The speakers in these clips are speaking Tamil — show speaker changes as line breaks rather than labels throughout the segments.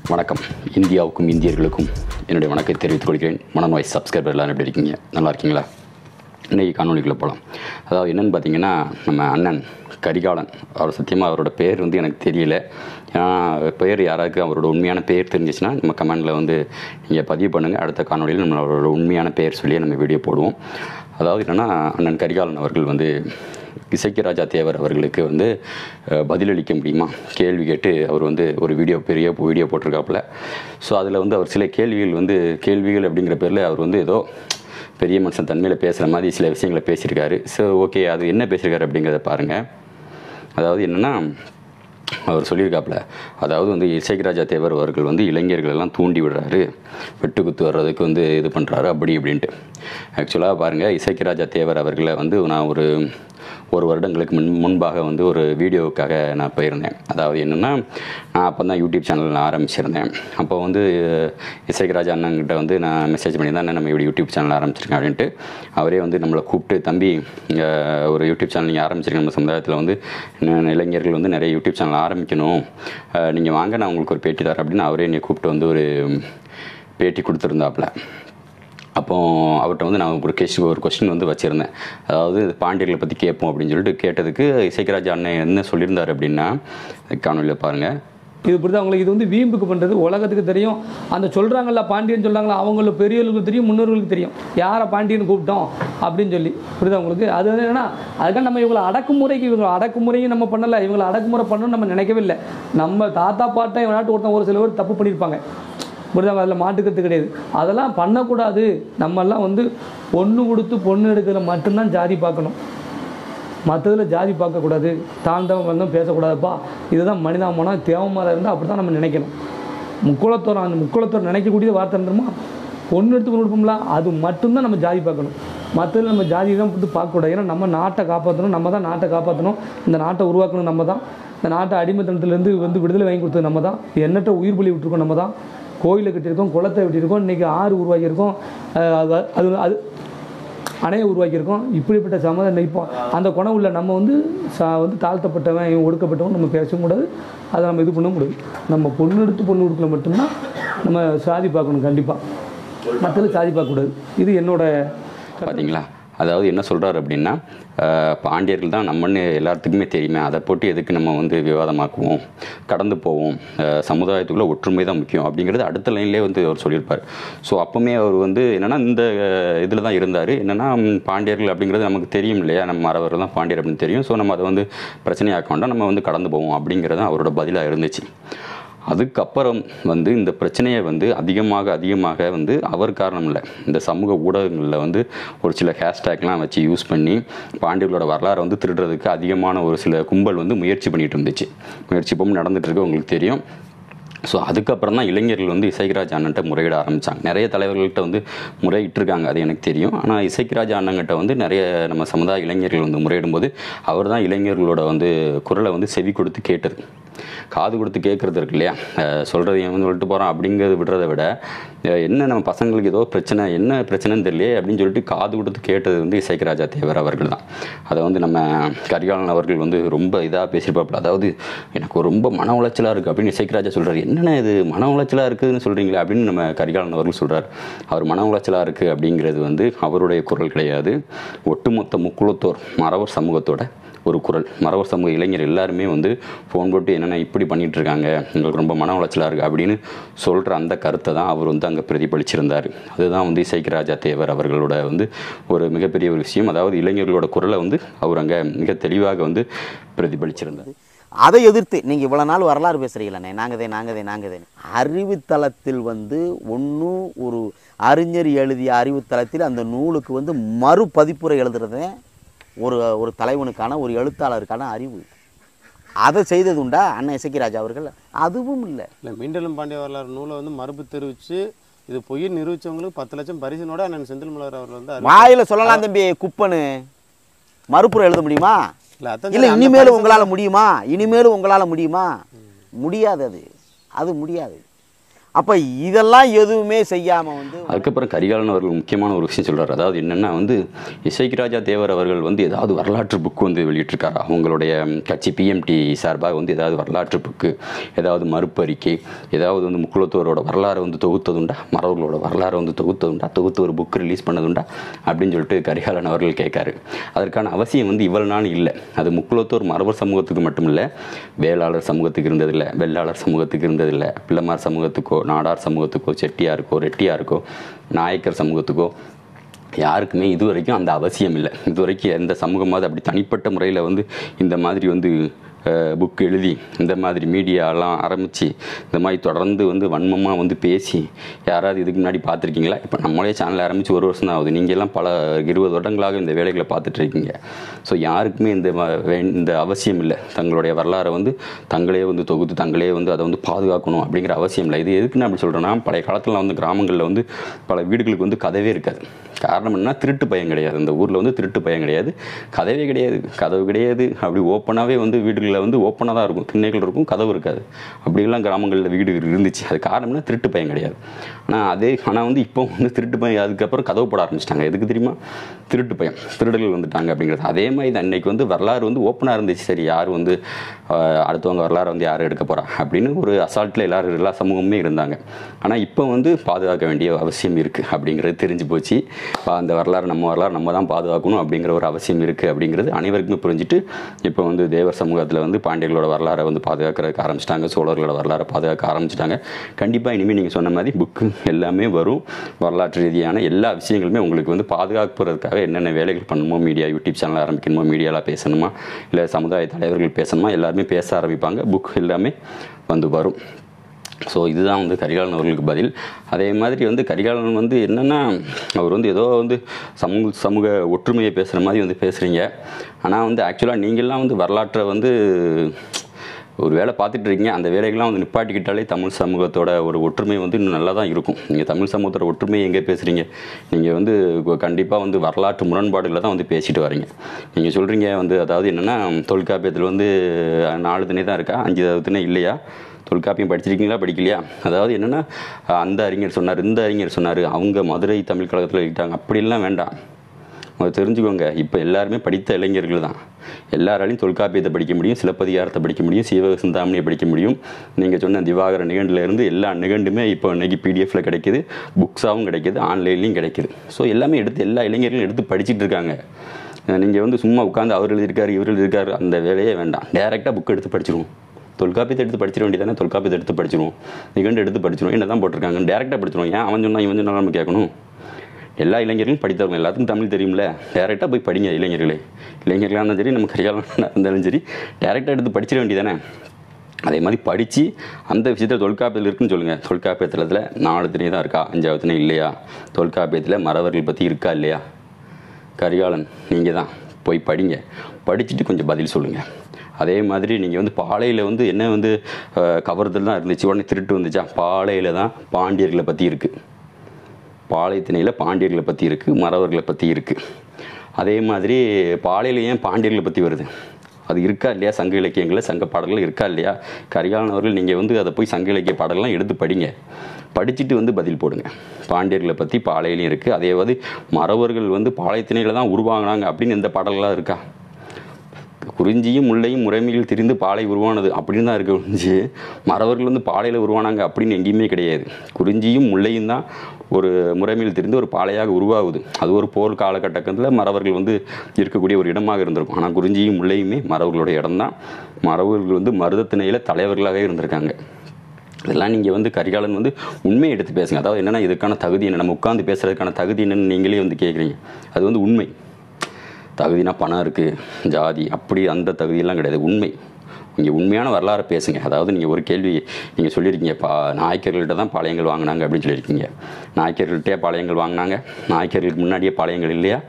வணக்கம் இந்தியாவுக்கும் இந்தியர்களுக்கும் என்னுடைய வணக்கத்தை தெரிவித்துக் கொள்கிறேன் மனநோய் சப்ஸ்கிரைபர் எல்லாரும் எப்படி இருக்கீங்க நல்லா இருக்கீங்களா இன்றைக்கி காணொலிக்குள்ளே போகலாம் அதாவது என்னென்னு பார்த்தீங்கன்னா நம்ம அண்ணன் கரிகாலன் அவர் சத்தியமாக அவரோட பேர் வந்து எனக்கு தெரியல ஏன்னா பேர் யாராருக்கு அவரோட உண்மையான பேர் தெரிஞ்சிச்சுன்னா நம்ம கமெண்டில் வந்து நீங்கள் பதிவு பண்ணுங்கள் அடுத்த காணொலியில் நம்ம அவரோட உண்மையான பேர் சொல்லி நம்ம வீடியோ போடுவோம் அதாவது என்னென்னா அண்ணன் கரிகாலன் அவர்கள் வந்து இசைக்கு ராஜா தேவர் அவர்களுக்கு வந்து அஹ், பதிலளிக்க முடியுமா கேள்வி கேட்டு அவர் வந்து ஒரு வீடியோ பெரிய வீடியோ போட்டிருக்காப்புல ஸோ அதில் வந்து அவர் சில கேள்விகள் வந்து கேள்விகள் அப்படிங்கிற பேரில் அவர் வந்து ஏதோ பெரிய மனுஷன் தன்மையில் பேசுகிற மாதிரி சில விஷயங்களை பேசியிருக்காரு ஸோ ஓகே அது என்ன பேசியிருக்காரு அப்படிங்கிறத பாருங்கள் அதாவது என்னென்னா அவர் சொல்லியிருக்காப்புல அதாவது வந்து இசைக்கராஜா தேவர் அவர்கள் வந்து இளைஞர்கள் எல்லாம் தூண்டி விடுறாரு வெட்டு குத்து வர்றதுக்கு வந்து இது பண்ணுறாரு அப்படி இப்படின்ட்டு ஆக்சுவலாக பாருங்கள் இசைக்கராஜா தேவர் அவர்களை வந்து நான் ஒரு ஒரு வருடங்களுக்கு முன் முன்பாக வந்து ஒரு வீடியோவுக்காக நான் போயிருந்தேன் அதாவது என்னென்னா நான் அப்போ தான் யூடியூப் சேனல் நான் ஆரம்பிச்சிருந்தேன் அப்போ வந்து இசைக்கராஜா அண்ணங்கிட்ட வந்து நான் மெசேஜ் பண்ணி தான் நம்ம இப்படி யூடியூப் சேனல் ஆரம்பிச்சிருக்கேன் அப்படின்ட்டு அவரே வந்து நம்மளை கூப்பிட்டு தம்பி இங்க ஒரு யூடியூப் சேனல் நீங்கள் ஆரம்பிச்சிருக்கீங்க நம்ம சமுதாயத்தில் வந்து இன்னும் இளைஞர்கள் வந்து நிறைய யூடியூப் சேனல் ஆரம்பிக்கணும் நீங்கள் வாங்க நான் உங்களுக்கு ஒரு பேட்டி தரேன் அப்படின்னு அவரே என்னை கூப்பிட்டு வந்து ஒரு பேட்டி கொடுத்துருந்தாப்புல அப்போ அவர்கிட்ட வந்து நான் ஒரு கேஸ் ஒரு கொஸ்டின் வந்து வச்சுருந்தேன் அதாவது பாண்டியர்களை பற்றி கேட்போம் அப்படின்னு சொல்லிட்டு கேட்டதுக்கு இசைக்கராஜா அண்ணன் என்ன சொல்லியிருந்தார் அப்படின்னா காணொலியில் பாருங்கள்
இது புரியுதா உங்களுக்கு இது வந்து வீம்புக்கு பண்ணுறது உலகத்துக்கு தெரியும் அந்த சொல்கிறாங்கல்ல பாண்டியன் சொல்கிறாங்களா அவங்களுக்கு பெரியவர்களுக்கு தெரியும் முன்னோர்களுக்கு தெரியும் யாரை பாண்டியன் கூப்பிட்டோம் அப்படின்னு சொல்லி புரியுதா உங்களுக்கு அது வந்து என்னன்னா அதுக்காக நம்ம இவங்களை அடக்குமுறைக்கு இவங்க அடக்குமுறையும் நம்ம பண்ணலை இவங்களை அடக்குமுறை பண்ணணும்னு நம்ம நினைக்கவே இல்லை நம்ம தாத்தா பாட்டை நாட்டு ஒருத்தன் ஒரு சில பேர் தப்பு பண்ணியிருப்பாங்க புரியுதாங்க அதில் மாட்டுக்கிறது கிடையாது அதெல்லாம் பண்ணக்கூடாது நம்மெல்லாம் வந்து பொண்ணு கொடுத்து பொண்ணு எடுக்கிறதுல மட்டும்தான் ஜாதி பார்க்கணும் மற்றதில் ஜாதி பார்க்கக்கூடாது தாழ்ந்தவங்க வந்து பேசக்கூடாதுப்பா இதுதான் மனிதாமனம் தேவமாக இருந்தால் அப்படி தான் நம்ம நினைக்கணும் முக்குளத்தோரம் அந்த முக்குளத்தோரம் நினைக்கக்கூடிய வார்த்தை இருந்தோமா பொண்ணு எடுத்து பொண்ணு கொடுப்போம்ல அது மட்டும்தான் நம்ம ஜாதி பார்க்கணும் மற்றதில் நம்ம ஜாதி தான் வந்து பார்க்கக்கூடாது ஏன்னா நம்ம நாட்டை காப்பாற்றணும் நம்ம தான் நாட்டை காப்பாற்றணும் இந்த நாட்டை உருவாக்கணும் நம்ம தான் இந்த நாட்டை அடிமைத்தனத்துலேருந்து வந்து விடுதலை வாங்கி கொடுத்தது நம்ம தான் எண்ணற்ற உயிர் பலி விட்டுருக்கோம் நம்ம தான் கோயிலை கட்டியிருக்கோம் குளத்தை வெட்டியிருக்கோம் இன்றைக்கி ஆறு உருவாக்கியிருக்கோம் அஹ் அது அது அது அணையை உருவாக்கியிருக்கோம் இப்படிப்பட்ட சமாதானம் இப்போ அந்த குணம் உள்ள நம்ம வந்து சா வந்து தாழ்த்தப்பட்டவன் இவன் ஒடுக்கப்பட்டவன் நம்ம பேசவும் கூடாது அதை நம்ம இது பண்ண முடியாது நம்ம பொண்ணு எடுத்து பொண்ணு கொடுக்கல மட்டும்தான் நம்ம சாதி பார்க்கணும் கண்டிப்பாக மற்றதில் சாதி பார்க்கக்கூடாது இது என்னோட
பார்த்தீங்களா அதாவது என்ன சொல்கிறாரு அப்படின்னா அஹ், பாண்டியர்கள் தான் நம்மன்னு எல்லாத்துக்குமே தெரியுமே அதை போட்டு எதுக்கு நம்ம வந்து விவாதமாக்குவோம் கடந்து போவோம் அஹ், சமுதாயத்துக்குள்ள ஒற்றுமை தான் முக்கியம் அப்படிங்கிறது அடுத்த லைன்லேயே வந்து அவர் சொல்லியிருப்பார் ஸோ அப்போவுமே அவர் வந்து என்னென்னா இந்த இதில் தான் இருந்தார் என்னென்னா ம், பாண்டியர்கள் அப்படிங்கிறது நமக்கு தெரியும் இல்லையா நம்ம மறவர் தான் பாண்டியர் அப்படின்னு தெரியும் ஸோ நம்ம அதை வந்து பிரச்சனையாக்க வேண்டாம் நம்ம வந்து கடந்து போவோம் அப்படிங்கிறது தான் அவரோட பதிலாக இருந்துச்சு அதுக்கப்புறம் வந்து இந்த பிரச்சனையை வந்து அதிகமாக அதிகமாக வந்து அவர் காரணம் இல்லை இந்த சமூக ஊடகங்களில் வந்து ஒரு சில ஹேஷ்டேக்லாம் வச்சு யூஸ் பண்ணி பாண்டியர்களோட வரலாறை வந்து திருடுறதுக்கு அதிகமான ஒரு சில கும்பல் வந்து முயற்சி பண்ணிட்டு இருந்துச்சு முயற்சி இப்போ நடந்துட்டு இருக்கு உங்களுக்கு தெரியும் ஸோ அதுக்கப்புறம் தான் இளைஞர்கள் வந்து இசைக்கராஜ் அண்ணன்ட்ட முறையிட ஆரம்பித்தாங்க நிறைய தலைவர்கள்ட்ட வந்து முறையிட்டிருக்காங்க அது எனக்கு தெரியும் ஆனால் இசைக்கராஜ் அண்ணங்கிட்ட வந்து நிறைய நம்ம சமுதாய இளைஞர்கள் வந்து முறையிடும்போது அவர் தான் இளைஞர்களோட வந்து குரலை வந்து செவி கொடுத்து கேட்டது காது கொடுத்து கேட்குறது இருக்கு இல்லையா அஹ் சொல்றது ஏன் வந்து சொல்லிட்டு போகிறான் அப்படிங்கிறது விடுறதை விட அஹ் என்ன நம்ம பசங்களுக்கு ஏதோ பிரச்சனை என்ன பிரச்சனைன்னு தெரியலையே அப்படின்னு சொல்லிட்டு காது கொடுத்து கேட்டது வந்து இசைக்கராஜா தேவர் அவர்கள் தான் அதை வந்து நம்ம கரிகாலன் அவர்கள் வந்து ரொம்ப இதாக பேசியிருப்பாப்புல அதாவது எனக்கு ரொம்ப மன உளைச்சலாக இருக்குது அப்படின்னு இசைக்கராஜா சொல்கிறார் என்னென்ன இது மன உளைச்சலாக இருக்குதுன்னு சொல்கிறீங்களே அப்படின்னு நம்ம கரிகாலன் அவர்கள் சொல்கிறார் அவர் மன உளைச்சலாக இருக்குது அப்படிங்கிறது வந்து அவருடைய குரல் கிடையாது ஒட்டுமொத்த முக்குளத்தோர் மறவர் சமூகத்தோட ஒரு குரல் மறவர் சமூக இளைஞர் எல்லாருமே வந்து ஃபோன் போட்டு என்னென்ன இப்படி பண்ணிட்டு இருக்காங்க எங்களுக்கு ரொம்ப மன உளைச்சலாக இருக்குது அப்படின்னு சொல்கிற அந்த கருத்தை தான் அவர் வந்து அங்கே பிரதிபலிச்சிருந்தார் அதுதான் வந்து இசைக்கராஜா தேவர் அவர்களோட வந்து ஒரு மிகப்பெரிய ஒரு விஷயம் அதாவது இளைஞர்களோட குரலை வந்து அவர் அங்கே மிக தெளிவாக வந்து பிரதிபலிச்சிருந்தார்
அதை எதிர்த்து நீங்கள் இவ்வளோ நாள் வரலாறு பேசுகிறீங்களே நாங்கதே நாங்கதே நாங்கதே அறிவுத்தளத்தில் வந்து ஒன்றும் ஒரு அறிஞர் எழுதிய அறிவுத்தளத்தில் அந்த நூலுக்கு வந்து மறுபதிப்புரை எழுதுறதே ஒரு ஒரு தலைவனுக்கான ஒரு எழுத்தாளருக்கான அறிவு அதை செய்தது உண்டா அண்ணன் இசக்கிராஜ் அவர்கள் அதுவும் இல்லை
இல்லை மீண்டலும் பாண்டிய வரலாறு நூலை வந்து மறுப்பு தெரிவித்து இது பொய் நிரூபிச்சவங்களுக்கு பத்து லட்சம் பரிசினோட அண்ணன் செந்தில் மலர் அவர்கள் வந்து அறிவி-
வாயில சொல்லலாம் தம்பி குப்பனு மறுப்புரை எழுத முடியுமா
இல்ல, அதான்
இல்லை
சரி, அந்த
இனிமேலும்
பரிசு-
உங்களால் முடியுமா இனிமேலும் உங்களால் முடியுமா முடியாது அது அது முடியாது அப்போ இதெல்லாம் எதுவுமே செய்யாமல் வந்து
அதுக்கப்புறம் கரிகாலன் அவர்கள் முக்கியமான ஒரு விஷயம் சொல்றாரு அதாவது என்னன்னா வந்து இசைக்கு ராஜா தேவர் அவர்கள் வந்து ஏதாவது வரலாற்று புக் வந்து வெளியிட்டிருக்காரு அவங்களுடைய ம், கட்சி பிஎம்டி சார்பாக வந்து ஏதாவது வரலாற்று புக்கு ஏதாவது மறுப்பறிக்கை ஏதாவது வந்து முக்குளத்தோரோட வரலாறு வந்து தொகுத்ததுண்டா மறவர்களோட வரலாறு வந்து தொகுத்ததுண்டா தொகுத்து ஒரு புக் ரிலீஸ் பண்ணதுண்டா அப்படின்னு சொல்லிட்டு கரிகாலன் அவர்கள் கேட்காரு அதற்கான அவசியம் வந்து இவ்வளவு நாள் இல்லை அது முக்குளத்தோர் மரபர் சமூகத்துக்கு மட்டும் இல்லை வேளாளர் சமூகத்துக்கு இருந்ததில்லை வெள்ளாளர் சமூகத்துக்கு இருந்ததில்லை பிள்ளைமார் சமூகத்துக்கோ நாடார் சமூகத்துக்கோ செட்டியாருக்கோ ரெட்டியாருக்கோ நாயக்கர் சமூகத்துக்கோ யாருக்குமே இது வரைக்கும் அந்த அவசியம் இல்லை இது வரைக்கும் எந்த சமூகமாவது அப்படி தனிப்பட்ட முறையில் வந்து இந்த மாதிரி வந்து புக் எழுதி இந்த மாதிரி மீடியாலாம் ஆரம்பித்து இந்த மாதிரி தொடர்ந்து வந்து வன்மமாக வந்து பேசி யாராவது இதுக்கு முன்னாடி பார்த்துருக்கீங்களா இப்போ நம்மளே சேனல் ஆரம்பித்து ஒரு வருஷம் தான் ஆகுது நீங்கள் எல்லாம் பல இருபது வருடங்களாக இந்த வேலைகளை பார்த்துட்டு இருக்கீங்க ஸோ யாருக்குமே இந்த வ- வே- இந்த அவசியம் இல்லை தங்களுடைய வரலாறை வந்து தங்களே வந்து தொகுத்து தங்களே வந்து அதை வந்து பாதுகாக்கணும் அப்படிங்கிற அவசியம் இல்லை இது எதுக்கு நான் அப்படி சொல்கிறேன்னா பழைய காலத்தில் வந்து கிராமங்களில் வந்து பல வீடுகளுக்கு வந்து கதவே இருக்காது காரணம் என்ன திருட்டு பயம் கிடையாது இந்த ஊரில் வந்து திருட்டு பயம் கிடையாது கதவே கிடையாது கதவு கிடையாது அப்படி ஓப்பனாகவே வந்து வீடுகளில் வந்து ஓப்பனாக தான் இருக்கும் திண்ணைகள் இருக்கும் கதவு இருக்காது அப்படிலாம் கிராமங்களில் வீடு இருந்துச்சு அது காரணம்னா திருட்டு பயம் கிடையாது ஆனால் அதே ஆனால் வந்து இப்போ வந்து திருட்டு பயம் அதுக்கப்புறம் கதவு போட ஆரம்பிச்சிட்டாங்க எதுக்கு தெரியுமா திருட்டு பயம் திருடர்கள் வந்துட்டாங்க அப்படிங்கிறது அதே மாதிரி தான் இன்னைக்கு வந்து வரலாறு வந்து ஓப்பனாக இருந்துச்சு சரி யார் வந்து ஆஹ், அடுத்தவங்க வரலாறு வந்து யார் எடுக்க போகிறா அப்படின்னு ஒரு அசால்ட்டில் எல்லாரும் எல்லா சமூகமுமே இருந்தாங்க ஆனால் இப்போ வந்து பாதுகாக்க வேண்டிய அவசியம் இருக்குது அப்படிங்கிறது தெரிஞ்சு போச்சு அப்ப அந்த வரலாறு நம்ம வரலாறு நம்ம தான் பாதுகாக்கணும் அப்படிங்கிற ஒரு அவசியம் இருக்குது அப்படிங்கிறது அனைவருக்குமே புரிஞ்சுட்டு இப்போ வந்து தேவர் சமூகத்தில் வந்து பாண்டியர்களோட வரலாறை வந்து பாதுகாக்கிறதுக்கு ஆரம்பிச்சிட்டாங்க சோழர்களோட வரலாறை பாதுகாக்க ஆரம்பிச்சிட்டாங்க கண்டிப்பாக இனிமேல் நீங்கள் சொன்ன மாதிரி புக்கு எல்லாமே வரும் வரலாற்று ரீதியான எல்லா விஷயங்களுமே உங்களுக்கு வந்து பாதுகாப்புறதுக்காக என்னென்ன வேலைகள் பண்ணணுமோ மீடியா யூடியூப் சேனல் ஆரம்பிக்கணுமோ மீடியாவில் பேசணுமா இல்லை சமுதாய தலைவர்கள் பேசணுமா எல்லாருமே பேச ஆரம்பிப்பாங்க புக் எல்லாமே வந்து வரும் ஸோ இதுதான் வந்து கரிகாலன் அவர்களுக்கு பதில் அதே மாதிரி வந்து கரிகாலன் வந்து என்னென்னா அவர் வந்து ஏதோ வந்து சமூக சமூக ஒற்றுமையை பேசுகிற மாதிரி வந்து பேசுகிறீங்க ஆனால் வந்து ஆக்சுவலாக நீங்கள்லாம் வந்து வரலாற்றை வந்து ஒரு வேலை பார்த்துட்டு இருக்கீங்க அந்த வேலைகள்லாம் வந்து நிப்பாட்டிக்கிட்டாலே தமிழ் சமூகத்தோட ஒரு ஒற்றுமை வந்து இன்னும் நல்லா தான் இருக்கும் நீங்கள் தமிழ் சமூகத்தோட ஒற்றுமை எங்கே பேசுகிறீங்க நீங்கள் வந்து கண்டிப்பாக வந்து வரலாற்று முரண்பாடுகளை தான் வந்து பேசிட்டு வரீங்க நீங்கள் சொல்கிறீங்க வந்து அதாவது என்னென்னா தொல்காப்பியத்தில் வந்து நாலு திணை தான் இருக்கா அஞ்சு திணை இல்லையா தொல்காப்பியம் படிச்சிருக்கீங்களா படிக்கலையா அதாவது என்னென்னா அந்த அறிஞர் சொன்னார் இந்த அறிஞர் சொன்னார் அவங்க மதுரை தமிழ் கழகத்தில் இருக்காங்க அப்படிலாம் வேண்டாம் அதை தெரிஞ்சுக்கோங்க இப்போ எல்லாருமே படித்த இளைஞர்கள் தான் எல்லாராலையும் தொல்காப்பியத்தை படிக்க முடியும் சிலப்பதிகாரத்தை படிக்க முடியும் சீவக சிந்தாமணியை படிக்க முடியும் நீங்கள் சொன்ன திவாகர நிகண்டுல இருந்து எல்லா நிகண்டுமே இப்போ இன்னைக்கு பிடிஎஃப்ல கிடைக்குது புக்ஸாகவும் கிடைக்குது ஆன்லைன்லையும் கிடைக்குது ஸோ எல்லாமே எடுத்து எல்லா இளைஞர்களும் எடுத்து படிச்சிட்டு இருக்காங்க நீங்கள் வந்து சும்மா உட்காந்து அவர் எழுதியிருக்காரு இவர் எழுதியிருக்காரு அந்த வேலையே வேண்டாம் டேரெக்டாக புக் எடுத்து படிச்சிருவோம் தொல்காப்பியத்தை எடுத்து படிச்சிட வேண்டியதானே தொல்காப்பியத்தை எடுத்து படிச்சிருவோம் நிகண்டு எடுத்து படிச்சிருவோம் என்ன தான் போட்டிருக்காங்க டேரெக்டாக படிச்சிருவோம் ஏன் அவன் சொன்னா இவன் சொன்னா நம்ம கேட்கணும் எல்லா இளைஞர்களும் படித்தவங்க எல்லாத்துக்கும் தமிழ் தெரியும்ல டேரெக்டாக போய் படிங்க இளைஞர்களே இளைஞர்களாக இருந்தாலும் சரி நம்ம கரிகாலனாக இருந்தாலும் சரி டேரெக்டாக எடுத்து படிச்சிட வேண்டியதானே அதே மாதிரி படித்து அந்த விஷயத்தில் தொல்காப்பியத்தில் இருக்குன்னு சொல்லுங்கள் தொல்காப்பியத்தில் நாலு திணை தான் இருக்கா அஞ்சாவது திணை இல்லையா தொல்காப்பியத்தில் மறவர்கள் பற்றி இருக்கா இல்லையா கரிகாலன் நீங்கள் தான் போய் படிங்க படிச்சுட்டு கொஞ்சம் பதில் சொல்லுங்கள் அதே மாதிரி நீங்கள் வந்து பாளையில் வந்து என்ன வந்து அஹ், கவர்தல் தான் இருந்துச்சு உடனே திருட்டு வந்துச்சா பாளையில் தான் பாண்டியர்களை பற்றி இருக்குது பாளையத்திணையில் பாண்டியர்களை பற்றி இருக்குது மறவர்களை பற்றி இருக்குது அதே மாதிரி பாளையில் ஏன் பாண்டியர்களை பற்றி வருது அது இருக்கா இல்லையா சங்க இலக்கியங்களில் சங்க பாடல்கள் இருக்கா இல்லையா கரிகாலன் அவர்கள் நீங்கள் வந்து அதை போய் சங்க இலக்கிய பாடல்லாம் எடுத்து படிங்க படிச்சுட்டு வந்து பதில் போடுங்க பாண்டியர்களை பற்றி பாளையிலையும் இருக்குது அதே மாதிரி மறவர்கள் வந்து பாளையத்திணையில் தான் உருவாங்கினாங்க அப்படின்னு எந்த பாடல்களாக இருக்கா குறிஞ்சியும் முல்லையும் முறைமையில் திரிந்து பாலை உருவானது அப்படின்னு தான் இருக்க ஒழிஞ்சு மறவர்கள் வந்து பாலையில் உருவானாங்க அப்படின்னு எங்கேயுமே கிடையாது குறிஞ்சியும் முல்லையும் தான் ஒரு முறைமையில் திரிந்து ஒரு பாலையாக உருவாகுது அது ஒரு போர் காலகட்டத்தில் மறவர்கள் வந்து இருக்கக்கூடிய ஒரு இடமாக இருந்திருக்கும் ஆனால் குறிஞ்சியும் முல்லையுமே மறவர்களுடைய இடம்தான் மறவர்கள் வந்து மருதத்திணையில் தலைவர்களாக இருந்திருக்காங்க இதெல்லாம் நீங்கள் வந்து கரிகாலன் வந்து உண்மையை எடுத்து பேசுங்க அதாவது என்னென்னா இதுக்கான தகுதி என்ன நம்ம உட்காந்து பேசுறதுக்கான தகுதி என்னன்னு நீங்களே வந்து கேட்குறீங்க அது வந்து உண்மை தகுதினா பணம் இருக்குது ஜாதி அப்படி அந்த தகுதியெல்லாம் கிடையாது உண்மை நீங்கள் உண்மையான வரலாறை பேசுங்க அதாவது நீங்கள் ஒரு கேள்வி நீங்கள் சொல்லியிருக்கீங்க பா நாயக்கர்கள்ட்ட தான் பாளையங்கள் வாங்கினாங்க அப்படின்னு சொல்லியிருக்கீங்க நாயக்கர்கள்ட்டே பாளையங்கள் வாங்கினாங்க நாயக்கர்களுக்கு முன்னாடியே பாளையங்கள் இல்லையா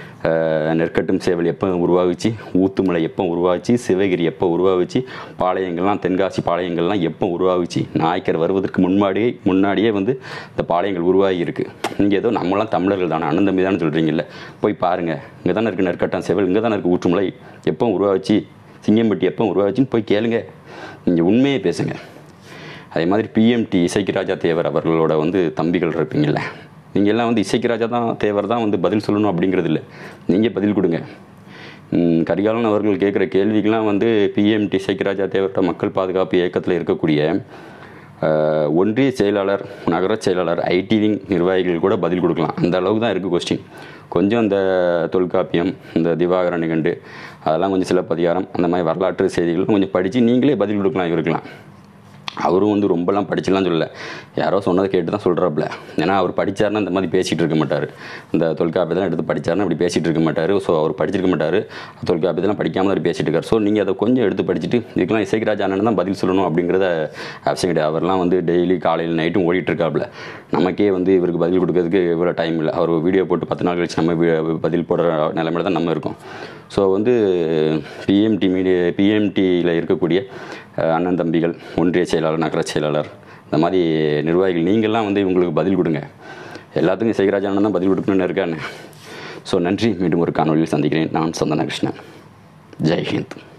அஹ், நெற்கட்டும் சேவல் எப்போ உருவாகுச்சு ஊத்துமலை எப்போ உருவாச்சு சிவகிரி எப்போ உருவாகுச்சு பாளையங்கள்லாம் தென்காசி பாளையங்கள்லாம் எப்போ உருவாகுச்சு நாயக்கர் வருவதற்கு முன்னாடியே முன்னாடியே வந்து இந்த பாளையங்கள் உருவாகி இருக்கு நீங்கள் ஏதோ நம்மளாம் தமிழர்கள் தானே அண்ணன் தம்பி தானே சொல்கிறீங்கல்ல போய் பாருங்கள் இங்கே தானே இருக்குது நெற்கட்டம் சேவல் இங்கே தானே இருக்குது ஊற்றுமலை எப்போ உருவாச்சு சிங்கம்பட்டி எப்போ உருவாச்சுன்னு போய் கேளுங்க நீங்கள் உண்மையை பேசுங்க அதே மாதிரி பிஎம்டி இசைக்கு ராஜா தேவர் அவர்களோட வந்து தம்பிகள் இருப்பீங்கள்ல நீங்கள் எல்லாம் வந்து இசைக்கு ராஜா தான் தேவர் தான் வந்து பதில் சொல்லணும் அப்படிங்கிறது இல்லை நீங்கள் பதில் கொடுங்க ம், கரிகாலன் அவர்கள் கேட்குற கேள்விக்கெல்லாம் வந்து பிஎம்டி இசைக்கு ராஜா தேவர்கிட்ட மக்கள் பாதுகாப்பு இயக்கத்தில் இருக்கக்கூடிய அஹ், ஒன்றிய செயலாளர் நகர செயலாளர் ஐடி விங் நிர்வாகிகள் கூட பதில் கொடுக்கலாம் அந்த அளவுக்கு தான் இருக்குது கொஸ்டின் கொஞ்சம் அந்த தொல்காப்பியம் இந்த திவாகர நிகண்டு அதெல்லாம் கொஞ்சம் சிலப்பதிகாரம் அந்த மாதிரி வரலாற்று செய்திகள் கொஞ்சம் படித்து நீங்களே பதில் கொடுக்கலாம் இவருக்கலாம் அவரும் வந்து ரொம்பலாம் படிச்சுலாம் சொல்லல யாரோ சொன்னதை கேட்டு தான் சொல்கிறாப்புல ஏன்னா அவர் படிச்சாருன்னா இந்த மாதிரி பேசிகிட்டு இருக்க மாட்டார் இந்த தொல்காப்பியத்தெல்லாம் எடுத்து படிச்சாருன்னா அப்படி பேசிகிட்டு இருக்க மாட்டார் ஸோ அவர் படிச்சிருக்க மாட்டார் தொல்காப்பியத்தெல்லாம் படிக்காமல் அவர் பேசிட்டு இருக்கார் ஸோ நீங்கள் அதை கொஞ்சம் எடுத்து படிச்சுட்டு இதுக்கெல்லாம் இசைக்கராஜ் அண்ணன் தான் பதில் சொல்லணும் அப்படிங்கிறத அவசியம் கிடையாது அவர்லாம் வந்து டெய்லி காலையில் நைட்டும் ஓடிட்டு இருக்காப்புல நமக்கே வந்து இவருக்கு பதில் கொடுக்கறதுக்கு இவ்வளோ டைம் இல்லை அவர் வீடியோ போட்டு பத்து நாள் கழிச்சு நம்ம வி- பதில் போடுற நிலைமையில தான் நம்ம இருக்கோம் ஸோ வந்து பிஎம்டி மீடிய பிஎம்டியில் இருக்கக்கூடிய அஹ், அண்ணன் தம்பிகள் ஒன்றிய செயலாளர் நகர செயலாளர் இந்த மாதிரி நிர்வாகிகள் நீங்கள்லாம் வந்து இவங்களுக்கு பதில் கொடுங்க எல்லாத்துக்கும் சேகராஜ் அண்ணன் தான் பதில் கொடுக்கணும்னு இருக்கான்னு ஸோ நன்றி மீண்டும் ஒரு காணொலியில் சந்திக்கிறேன் நான் சந்தன கிருஷ்ணன் ஜெய் ஹிந்த்